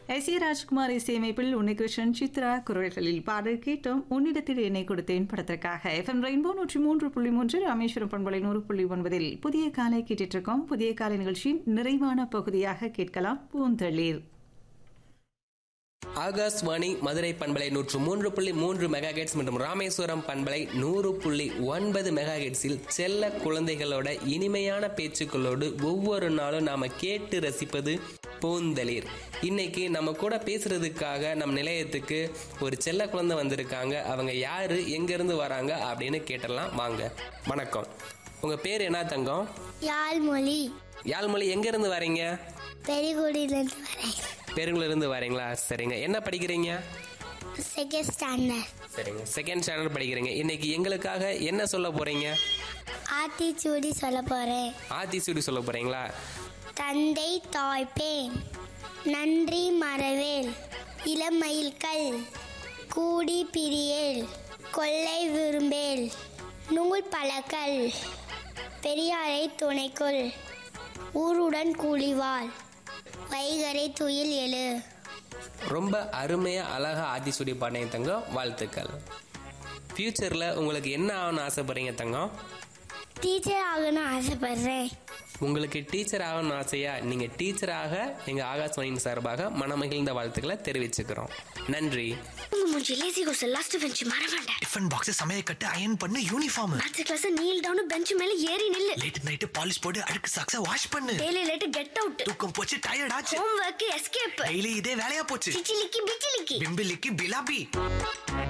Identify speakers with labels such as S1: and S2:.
S1: S A Rajkumar இசையமைப்பில் உன்னிகிருஷ்ணன் சித்ரா குரல்களில் பாடல் கேட்டோம் உன்னிடத்தில் என்னை கொடுத்தேன் படத்திற்காக எஃப்எம் ரெயின்போ நூற்றி மூன்று புள்ளி மூன்று ராமேஸ்வரம் பண்பலை நூறு புள்ளி ஒன்பதில் புதிய காலை கேட்டுட்டு இருக்கோம் புதிய காலை நிகழ்ச்சியின் நிறைவான பகுதியாக கேட்கலாம் பூந்தளிர்
S2: ஆகாஷ்வாணி மதுரை பண்பலை நூற்று மூன்று புள்ளி மூன்று மெகா மற்றும் ராமேஸ்வரம் பண்பலை நூறு புள்ளி ஒன்பது மெகா செல்ல குழந்தைகளோட இனிமையான பேச்சுக்களோடு ஒவ்வொரு நாளும் நாம கேட்டு ரசிப்பது பூந்தளிர் இன்னைக்கு நம்ம கூட பேசுறதுக்காக நம் நிலையத்துக்கு ஒரு செல்ல குழந்தை வந்திருக்காங்க அவங்க யாரு எங்க இருந்து வராங்க அப்படின்னு கேட்டலாம் வாங்க வணக்கம் உங்க பேர் என்ன தங்கம்
S3: யாழ்மொழி
S2: யாழ்மொழி எங்க இருந்து வரீங்க
S3: பெரிகுடியிலேருந்து வரேன்
S2: பெருங்குல இருந்து வரீங்களா சரிங்க என்ன படிக்கிறீங்க
S3: செகண்ட் ஸ்டாண்டர்ட்
S2: சரிங்க செகண்ட் ஸ்டாண்டர்ட் படிக்கிறீங்க இன்னைக்கு எங்களுக்காக என்ன சொல்ல போறீங்க
S3: ஆத்திச்சூடி சொல்ல போகிறேன்
S2: ஆத்திசூடி சொல்ல போறீங்களா
S3: தந்தை தாய்ப்பேன் நன்றி மறவேல் இளமயில்கள் கூடி பிரியேல் கொள்ளை விரும்பேல் நூல் பழக்கல் பெரியாரை துணைக்குள் ஊருடன் கூலிவாள் வைகரை துயில் எழு
S2: ரொம்ப அருமையா அழகா ஆத்திசூடி பாடினீங்க தங்கம் வாழ்த்துக்கள் ஃபியூச்சர்ல உங்களுக்கு என்ன ஆகணும்னு ஆசைப்படுறீங்க தங்கம்
S3: டீச்சர் ஆகணும்னு ஆசைப்படுறேன்
S2: உங்களுக்கு டீச்சர் ஆகணும்னு ஆசையா நீங்க டீச்சராக எங்க ஆகாஷ்வாணியின் சார்பாக மனமகிழ்ந்த வாழ்த்துக்களை தெரிவிச்சுக்கிறோம் நன்றி
S4: உங்க மூஞ்சி லேசி கோர்ஸ் லாஸ்ட் பெஞ்ச் மறவேண்ட
S5: டிஃபன் பாக்ஸ் சமையல் கட்டு அயன் பண்ணு யூனிஃபார்ம்
S4: அடுத்த கிளாஸ் நீல் டவுன் பெஞ்ச் மேல ஏறி நில்லு
S5: லேட் நைட்டு பாலிஷ் போட்டு அழுக்கு சாக்ஸ வாஷ் பண்ணு
S4: டெய்லி லேட் கெட் அவுட்
S5: தூக்கம் போச்சு டயர்ட் ஆச்சு
S4: ஹோம் ஒர்க் எஸ்கேப்
S5: டெய்லி இதே வேலையா போச்சு
S4: சிச்சிலிக்கி பிச்சிலிக்கி
S5: பிம்பிலிக்கு பிலாபி